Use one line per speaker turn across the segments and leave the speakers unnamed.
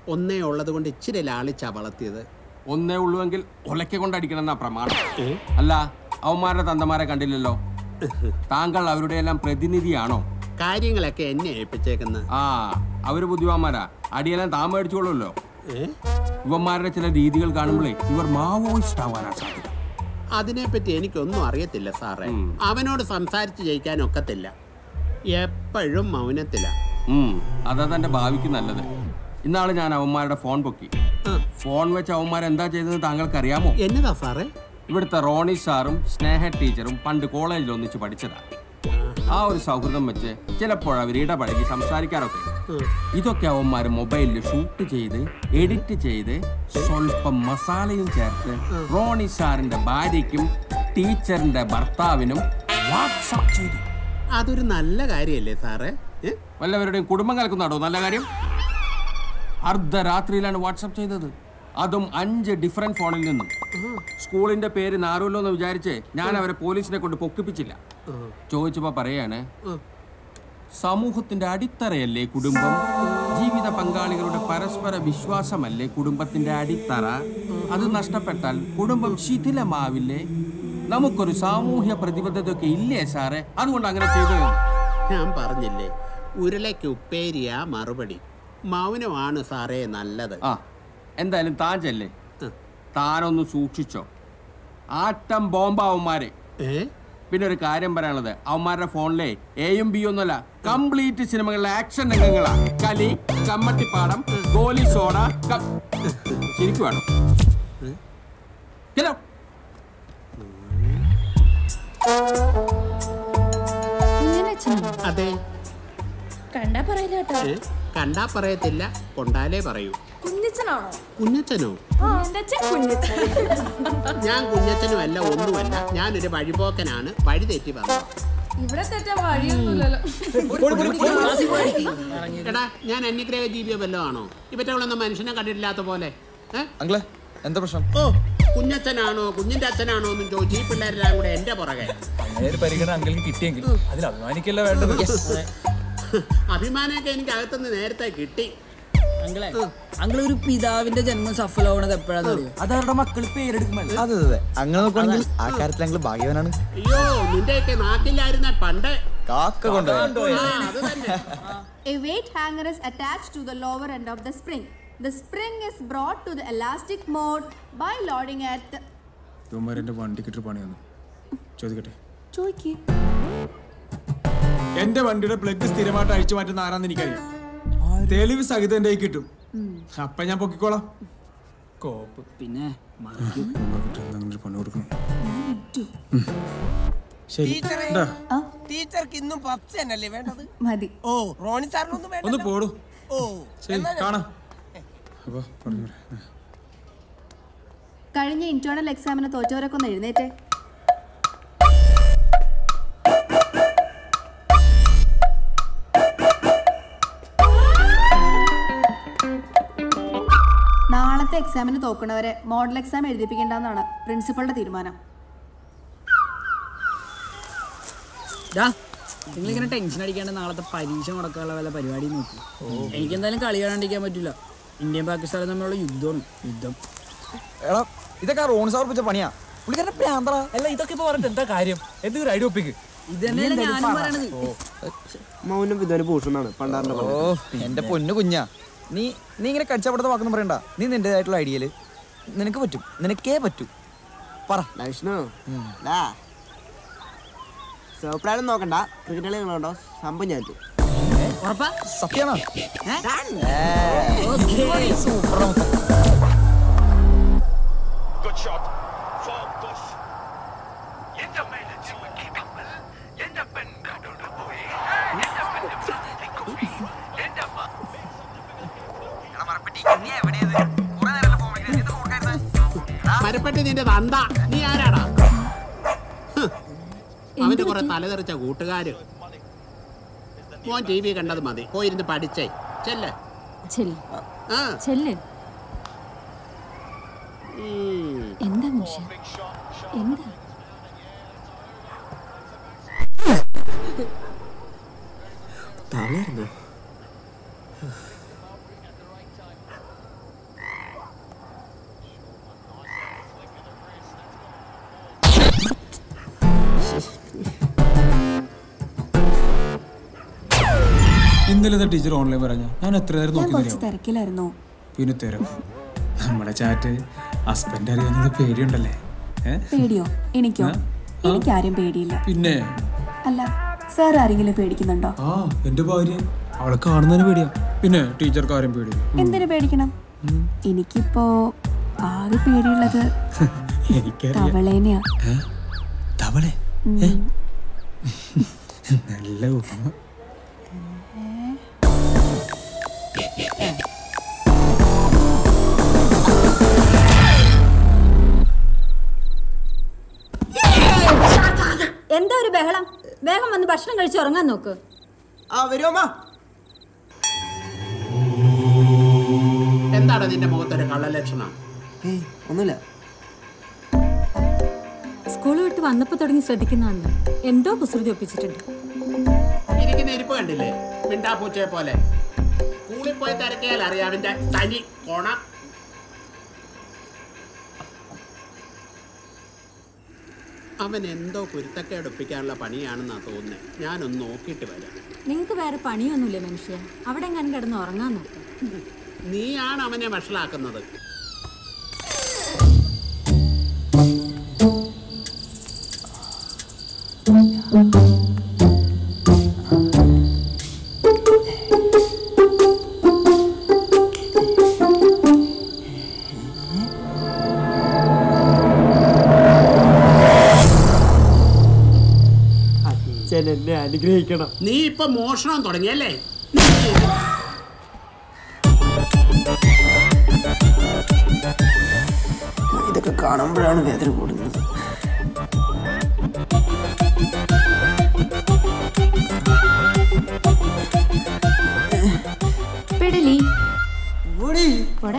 ഒന്നേ ഉള്ളത് കൊണ്ട് ഇച്ചിരി ലാളിച്ചാ വളർത്തിയത്
ഒന്നേ ഉള്ളുവെങ്കിൽ ഒലക്ക കൊണ്ടടിക്കണം എന്നാ പ്രമാണം അല്ല അവന്മാരുടെ തന്തമാരെ കണ്ടില്ലല്ലോ താങ്കൾ അവരുടെ എല്ലാം പ്രതിനിധിയാണോ
കാര്യങ്ങളൊക്കെ എന്നെ ഏൽപ്പിച്ചേക്കുന്ന
ആ അവര് ബുദ്ധിമാന്മാരാ അടിയെല്ലാം താൻ മേടിച്ചോളൂല്ലോ ഇവന്മാരുടെ ചില രീതികൾ കാണുമ്പോഴേ ഇവർ മാവോയിസ്റ്റ് ആവാനാ സാധ്യത
അതിനെപ്പറ്റി എനിക്കൊന്നും അറിയത്തില്ല സാറേ അവനോട് സംസാരിച്ച് ജയിക്കാൻ ഒക്കത്തില്ല എപ്പോഴും മൗനത്തില
ഉം, അതാ തന്റെ ഭാവിക്ക് നല്ലത് ഇന്നാള് ഞാൻ അവന്മാരുടെ ഫോൺ പൊക്കി ഫോൺ വെച്ച് അവന്മാർ എന്താ ചെയ്തതെന്ന് താങ്കൾക്ക് അറിയാമോ
എന്നതാ സാറേ
ഇവിടുത്തെ റോണി സാറും സ്നേഹ ടീച്ചറും പണ്ട് കോളേജിൽ ഒന്നിച്ച് പഠിച്ചതാ ആ ഒരു സൗഹൃദം വെച്ച് ചിലപ്പോൾ അവർ ഇടപഴകി സംസാരിക്കാറൊക്കെ ഇതൊക്കെ അവന്മാർ മൊബൈലിൽ ഷൂട്ട് ചെയ്ത് എഡിറ്റ് ചെയ്ത് സ്വല്പം മസാലയും ചേർത്ത് റോണി സാറിന്റെ ഭാര്യയ്ക്കും ടീച്ചറിന്റെ ഭർത്താവിനും വാട്സപ്പ് ചെയ്തു
അതൊരു നല്ല കാര്യമല്ലേ സാറേ ഏ?
വല്ലവരുടെയും കുടുംബം കലക്കുന്നാടോ നല്ല കാര്യം അർദ്ധരാത്രിയിലാണ് വാട്സപ്പ് ചെയ്തത് അതും അഞ്ച് ഡിഫറെന്റ് ഫോണിൽ നിന്നും സ്കൂളിന്റെ പേര് നാറുമല്ലോ എന്ന് വിചാരിച്ച് ഞാൻ അവരെ പോലീസിനെ കൊണ്ട് പൊക്കിപ്പിച്ചില്ല ചോദിച്ചപ്പോ പറയാണ് സമൂഹത്തിന്റെ അടിത്തറയല്ലേ കുടുംബം ജീവിത പങ്കാളികളുടെ പരസ്പര വിശ്വാസമല്ലേ കുടുംബത്തിന്റെ അടിത്തറ അത് നഷ്ടപ്പെട്ടാൽ കുടുംബം ശിഥിലമാവില്ലേ നമുക്കൊരു സാമൂഹ്യ പ്രതിബദ്ധതയൊക്കെ ഇല്ലേ സാറേ അതുകൊണ്ട് അങ്ങനെ ചെയ്തത്
ഞാൻ പറഞ്ഞില്ലേ ഉരുളയ്ക്ക് ഉപ്പേരിയാ മറുപടി മൗനമാണ് സാറേ നല്ലത്
ആ എന്തായാലും താൻ ചെല്ലേ താനൊന്ന് സൂക്ഷിച്ചോ ആറ്റം ബോംബാവന്മാരെ പിന്നെ ഒരു കാര്യം പറയാനുള്ളത് അവന്മാരുടെ ഫോണിലെ എയും ബി ഒന്നുമല്ല കംപ്ലീറ്റ് സിനിമകളിലെ ആക്ഷൻ രംഗങ്ങളാ കലി കമ്മട്ടിപ്പാടം ഗോലി സോഡ ക- ശരിക്കും വേണം Get out.
അതെ
കണ്ടാ പറയില്ല കേട്ടോ
ഏ? കണ്ടാ പറയത്തില്ല കൊണ്ടാലേ പറയൂ
കുഞ്ഞച്ചനാണോ
കുഞ്ഞച്ചനോ
എന്റെ അച്ഛൻ കുഞ്ഞച്ചൻ
ഞാൻ കുഞ്ഞച്ചനും അല്ല ഒന്നുമല്ല ഞാനൊരു വഴിപോക്കനാണ് വഴി തെറ്റി വന്നത്
ഇവിടെ തെറ്റാൻ വഴിയൊന്നുമില്ലല്ലോ
എടാ ഞാൻ അന്യഗ്രഹ ജീവിയോ വല്ലോ ആണോ ഇവറ്റകളൊന്നും മനുഷ്യനെ കണ്ടിട്ടില്ലാത്ത പോലെ ഏ?
അങ്കിളെ എന്താ പ്രശ്നം
ഓ കുഞ്ഞച്ഛനാണോ കുഞ്ഞിന്റെ അച്ഛനാണോ എന്നും ചോദിച്ചു ഈ പിള്ളേരെല്ലാം കൂടെ എന്റെ പുറകെ
അങ്ങനെ ഒരു പരിഗണന അങ്കിളിന് കിട്ടിയെങ്കിൽ അതിൽ അഭിമാനിക്കല്ല വേണ്ടത്
അഭിമാനമൊക്കെ എനിക്ക് അകത്തുനിന്ന് നേരത്തെ കിട്ടി
അങ്കിളെ അങ്കിൾ ഒരു പിതാവിന്റെ ജന്മം സഫലമാവണത് എപ്പോഴാന്ന് അറിയോ അത് അവരുടെ മക്കൾ പേരെടുക്കുമല്ലോ
അതെ അതെ അങ്ങനെ നോക്കുവാണെങ്കിൽ ആ കാര്യത്തിൽ അങ്കിൾ ഭാഗ്യവാനാണ്
അയ്യോ നിന്റെയൊക്കെ നാക്കില്ലായിരുന്ന പണ്ട്
കാക്ക കൊണ്ടുപോയി
ആ, അത് തന്നെ
A weight hanger is attached to the lower end of the spring. The spring is brought to the elastic mode by loading at the...
ഇവന്മാരെന്റെ വണ്ടിക്കിട്ട് പണി വന്നു ചോദിക്കട്ടെ
ചോയ്ക്ക്
എന്റെ വണ്ടിയുടെ പ്ലഗ് സ്ഥിരമായിട്ട് അഴിച്ചു മാറ്റുന്ന ആരാന്ന് എനിക്കറിയാം തെളിവ് സഹിതം എന്റെ കയ്യിൽ കിട്ടും അപ്പൊ ഞാൻ പൊക്കിക്കോളാം കോപ്പ്
പിന്നെ
പണി കൊടുക്കണം
ടീച്ചർക്ക് ഇന്നും പപ്സ് തന്നെയല്ലേ വേണ്ടത്
മതി
ഓ റോണി സാറിനൊന്നും വേണ്ട
ഒന്ന് പോടൂ
ഓ
ശരി കാണാം അപ്പൊ പറഞ്ഞു
കഴിഞ്ഞ ഇന്റേണൽ എക്സാമിന് തോറ്റവരൊക്കെ ഒന്ന് എഴുന്നേറ്റേ നാളത്തെ എക്സാമിന് തോക്കുന്നവരെ മോഡൽ എക്സാം എഴുതിപ്പിക്കേണ്ടെന്നാണ് പ്രിൻസിപ്പളുടെ തീരുമാനം
നിങ്ങളിങ്ങനെ ടെൻഷൻ അടിക്കാണ്ട് നാളത്തെ പരീക്ഷ മുടക്കാനുള്ള വല്ല പരിപാടി നോക്കി എനിക്ക് എന്തായാലും കളി കാണാണ്ടിരിക്കാൻ പറ്റില്ല ഇന്ത്യയും പാകിസ്ഥാനും തമ്മിലുള്ള യുദ്ധമാണ് യുദ്ധം
എടാ ഇതൊക്കെ ആ റോൺ സാർ വെച്ച പണിയാ പുള്ളിക്കാരന്റെ പ്രാന്തള
അല്ല ഇതൊക്കെ ഇപ്പൊ പറഞ്ഞിട്ട് എന്താ കാര്യം എന്തെങ്കിലും ഐഡിയ ഒപ്പിക്ക്
ഇത് തന്നെയാണ് ഞാനും പറയണത്
മൗനം വിധാന ഭൂഷണാണ് പണ്ടാറിന്റെ
ഓ എന്റെ പൊന്നു കുഞ്ഞാ നീ നീ ഇങ്ങനെ കടിച്ചപ്പെടുത്ത വാക്കൊന്നും പറയണ്ട നീ നിന്റേതായിട്ടുള്ള ഐഡിയയില് നിനക്ക് പറ്റും നിനക്കേ പറ്റൂ പറ
ലക്ഷ്ണു ഡാ സോപ്രാനും നോക്കണ്ട ക്രിക്കറ്റ് കളി കണ്ടോ സംഭവം ഞാൻ
ഉറപ്പാ
സത്യമാണോ
Good shot. Focus. എന്റെ മേലെ ചുമക്കിടപ്പൽ എന്റെ പെൺകാടോട് പോയി എന്റെ പെണ്ണ് പ്രാർത്ഥിക്കുമ്പി എന്റെ അമ്മ
മരപ്പെട്ടി നിന്റെ തന്ത നീ ആരാടാ ഹ്. അവന്റെ കുറെ തലതെറിച്ച കൂട്ടുകാര് മോൻ ടി വി കണ്ടത് മതി പോയിരുന്ന് പഠിച്ചേ ചെല്ലേ ആ
ചെല്ല്
ഉം.
എന്താ മനുഷ്യ എന്താ
തളർന്നു
ഇന്നലെ ടീച്ചർ ഓൺലൈൻ പറഞ്ഞ ഞാൻ എത്ര നേരം
ഞാൻ
നോക്കി
കുറച്ച്
തരാം
തിരക്കിലായിരുന്നു
പിന്നെ തിരക്കും നമ്മുടെ ചാറ്റ് ഹസ്ബൻഡ് അറിയാവുന്നത് പേടിയുണ്ടല്ലേ ഏ?
പേടിയോ എനിക്കോ എനിക്കാരും പേടിയില്ല
പിന്നെ
അല്ല സാർ ആരെങ്കിലും പേടിക്കുന്നുണ്ടോ
ആ എന്റെ ഭാര്യ അവളെ കാണുന്നതിന് പേടിയാ പിന്നെ ടീച്ചർക്ക് ആരും പേടിയില്ല
എന്തിനു പേടിക്കണം എനിക്കിപ്പോ ആകെ പേടിയുള്ളത്
എനിക്കറിയാം
തവളേനെയാ
ഏ? തവളെ
ഉം.
ഏ? നല്ല ഉപമ
എന്താ ഒരു ബഹളം വേഗം വന്ന് ഭക്ഷണം കഴിച്ച് ഉറങ്ങാൻ നോക്ക്
ആ വരുമോ
എന്താണ് നിന്റെ മുഖത്തൊരു കള്ളലക്ഷണം
ഏയ് ഒന്നുമില്ല
സ്കൂൾ വിട്ട് വന്നപ്പോ തുടങ്ങി ശ്രദ്ധിക്കുന്നതാണ് എന്തോ കുസൃതി ഒപ്പിച്ചിട്ടുണ്ട്
ഇരിക്കുന്ന ഇരിപ്പ് കണ്ടില്ലേ മിണ്ടാപ്പൂച്ചയെ പോലെ സ്കൂളിൽ പോയി തിരക്കിയാൽ അറിയാം അവന്റെ തനി കോണ അവൻ എന്തോ കുരുത്തക്കേട് ഒപ്പിക്കാനുള്ള പണിയാണെന്നാ തോന്നുന്നത് ഞാനൊന്ന് നോക്കിയിട്ട് വരാം
നിങ്ങൾക്ക് വേറെ പണിയൊന്നുമില്ലേ മനുഷ്യ അവിടെ എങ്ങനെ കിടന്ന് ഉറങ്ങാൻ നോക്ക്
നീയാണ് അവനെ വഷളാക്കുന്നത്
അച്ഛൻ എന്നെ അനുഗ്രഹിക്കണം
നീ ഇപ്പൊ മോഷണം തുടങ്ങിയല്ലേ
ഇതൊക്കെ കാണുമ്പോഴാണ് വേദന കൂടുന്നത്
പെടലി
പോടെ.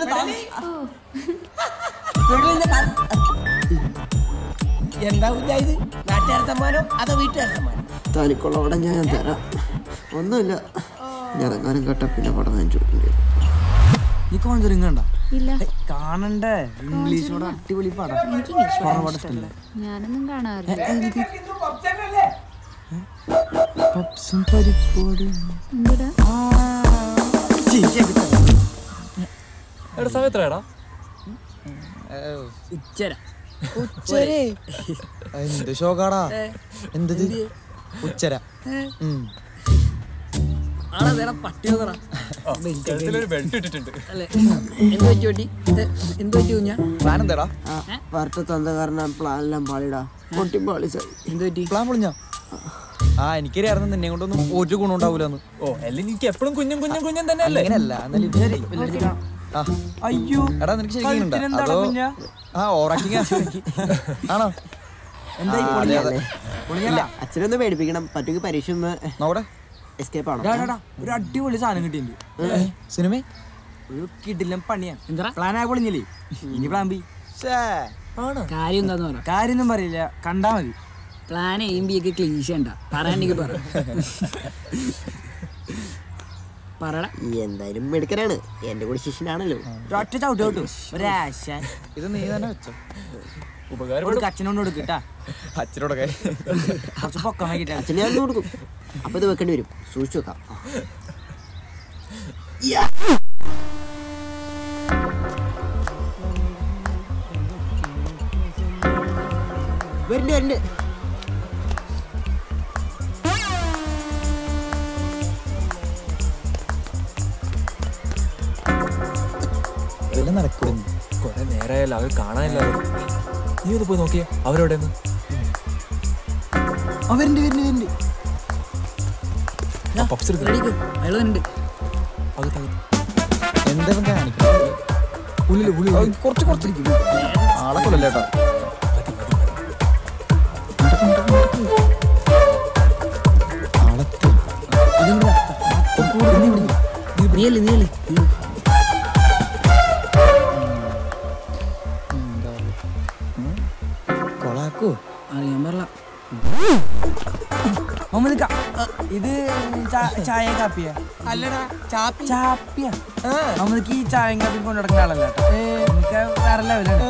എന്താ കുഞ്ഞാ ഇത് നാട്ടുകാർ സമ്മാനം അതോ വീട്ടുകാർ സമ്മാനം
തനിക്കുള്ളവിടെ ഞാൻ തരാം ഒന്നുമില്ല ഞാൻ ഇറങ്ങാനും കേട്ട പിന്നെ പടം വാങ്ങിച്ചു കൊടുക്കേണ്ടി വരും
നീ കോഞ്ചറിങ് കണ്ട
ഇല്ല
കാണണ്ടേ ഇംഗ്ലീഷോട് അടിപൊളി പടം
എനിക്ക് ഇംഗ്ലീഷ്
horror
പടം
പടം
ഇഷ്ടമല്ല.
ഇഷ്ടമല്ലേ
ഞാനൊന്നും കാണാറില്ല
പപ്സും പരിപ്പോടും
എന്തുടാ
എടാ സമയത്രടാ
ഉച്ചര
ഉച്ചരെ എന്ത് ഷോക്കാടാ എന്തത് ഉച്ചര ഉം.
ആടാ വേറെ പട്ടി നോക്കടാ
കഴുത്തിലൊരു ബെൽറ്റ് ഇട്ടിട്ടുണ്ട്
അല്ലേ എന്ത് പറ്റി പറ്റി ഇത് എന്ത് പറ്റി കുഞ്ഞാ
പ്ലാൻ എന്താടാ
വരട്ട തന്ന കാരണം പ്ലാനെല്ലാം പാളിടാ പൊട്ടി പാളി സാർ
എന്ത് പറ്റി
പ്ലാൻ പൊളിഞ്ഞോ ആ എനിക്കറിയായിരുന്നു നിന്നെ കൊണ്ടൊന്നും ഒരു ഗുണം ഉണ്ടാവൂലെന്ന്
ഓ അല്ലെങ്കിൽ എനിക്ക് എപ്പോഴും കുഞ്ഞും കുഞ്ഞും കുഞ്ഞും തന്നെ അല്ലേ
അങ്ങനെയല്ല എന്നാലും ഇത് ശരി. ആ.
അയ്യോ
എടാ നിനക്ക് ശരിക്കും ഉണ്ടോ?
കഴുത്തിനെന്താടാ
അതോ
കുഞ്ഞാ?
ആ ഓറാക്കിങ് ആണോ
എന്തായി
ആ, അതെ, അതെ.
ഇല്ല അച്ഛനൊന്ന് പേടിപ്പിക്കണം പറ്റുമെങ്കിൽ പരീക്ഷ ഒന്ന്
നോടെ
എസ്കേപ്പ്
ഡാ, ഡാ,
ആണോ
ഡാ, ഒരു അടിപൊളി സാധനം കിട്ടിയിട്ടുണ്ട് സിനിമ ഒരു കിടിലം പണിയാ
എന്താ
പ്ലാൻ ആ പൊളിഞ്ഞില്ലേ ഇനി പ്ലാൻ ബി
കാര്യം എന്താന്ന് പറ
കാര്യൊന്നും പറയില്ല കണ്ടാ മതി
പ്ലാൻ എയും ബി ഒക്കെ ക്ലീശ ഉണ്ടാ പറയാണ്ടെങ്കിൽ പറ പറടാ
എന്തായാലും മെടുക്കനാണ് എന്റെ കൂടെ ശിഷ്യനാണല്ലോ
ഒറ്റ ചവിട്ട് കിട്ടും ഒരാശ ഇത് നീ തന്നെ വെച്ചോ ഉപകാരം അച്ഛനോട് കൊടുക്കട്ടാ അച്ഛനോടൊക്കെ കുറച്ച് പൊക്കം വൈകിട്ടാ
അച്ഛനെ ഞാൻ കൊടുക്കും അപ്പൊ ഇത് വെക്കേണ്ടി വരും സൂക്ഷിച്ചു വെക്കാം ആ. വരണ്ട് വരണ്ട്
ഇതെല്ലാം നടക്കുന്നു
കൊറേ നേരമായല്ലോ അവർ കാണാനില്ലാതെ നീ ഒന്ന് പോയി നോക്കിയേ അവരോടെ
അവരുണ്ട് വരുന്നുണ്ട് വരുന്നുണ്ട്
പപ്സ് എടുക്ക്.
റെഡിക്ക് അയാൾ ഉണ്ട്
അകത്ത്, അകത്ത്.
എന്താ കാണിക്കണം ഉള്ളില് ഉള്ളിൽ കുറച്ച് കുറച്ചിരിക്കും ആളെ കൊല്ലല്ലേട്ടാ
നീയല്ലേ നീയല്ലേ നീ.
കൊളാക്കോ
അറിയാൻ പറല
മുഹമ്മദ് ക- അ, ഇത് ചാ- ചായ കാപ്പിയാ
അല്ലടാ ചാപ്പി
ചാപ്പിയാ നമുക്ക് ഈ ചായയും കാപ്പിയും കൊണ്ടു നടക്കുന്ന ആളല്ല കേട്ടോ നമുക്ക് വേറെ ലെവലാണ്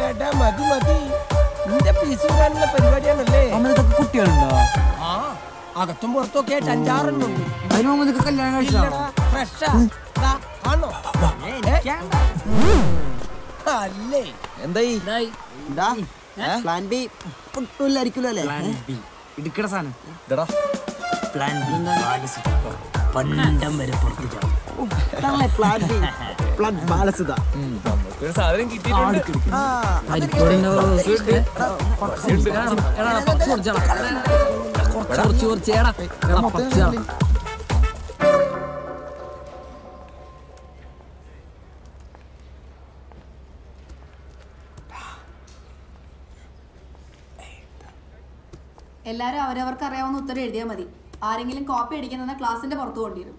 മതി മതി നിന്റെ പീസ് കൂടാനുള്ള പരിപാടിയാണല്ലേ
നമ്മൾ ഇതൊക്കെ കുട്ടികളുണ്ടോ
ആ അകത്തും പുറത്തൊക്കെ ആയിട്ട് അഞ്ചാറെണ്ണം ഉണ്ട്
അതിന് മുമ്പ് നിനക്ക് കല്യാണം കഴിച്ചതാ
ഫ്രഷാ കാണോ അല്ലേ
എന്തായി
എന്താ പ്ലാൻ ബി പൊട്ടില്ലായിരിക്കുമല്ലോ അല്ലേ
ഇടുക്കട സാധനം
ഇതെടാ
പ്ലാൻ പണ്ടം വരെ പുറത്ത് ചാടും
പ്ലാൻ ബി പ്ലാൻ ബാലസുത
നമുക്കൊരു സാധനം കിട്ടിയിട്ടുണ്ട്
കുറച്ച് കുറച്ച് ഏടാ എടാ പച്ച
എല്ലാവരും അവരവർക്ക് അറിയാവുന്ന ഉത്തരം എഴുതിയാൽ മതി ആരെങ്കിലും കോപ്പി അടിക്കുന്ന ക്ലാസിന്റെ പുറത്ത് കൊണ്ടിരും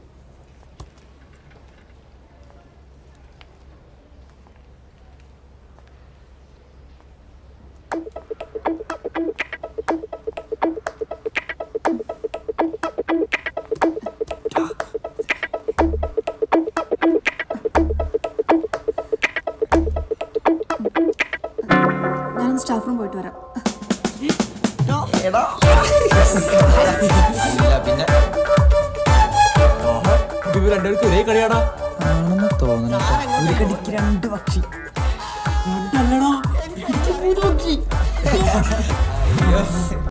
ഞാനൊന്ന് സ്റ്റാഫ് റൂം പോയിട്ട് വരാം
പിന്നെ
ഇവർ രണ്ടുപേർക്ക് ഒരേ കളിയാടാ
ആണെന്ന് തോന്നണം ഒരു കടിക്ക് രണ്ട് പക്ഷി
അല്ലടാ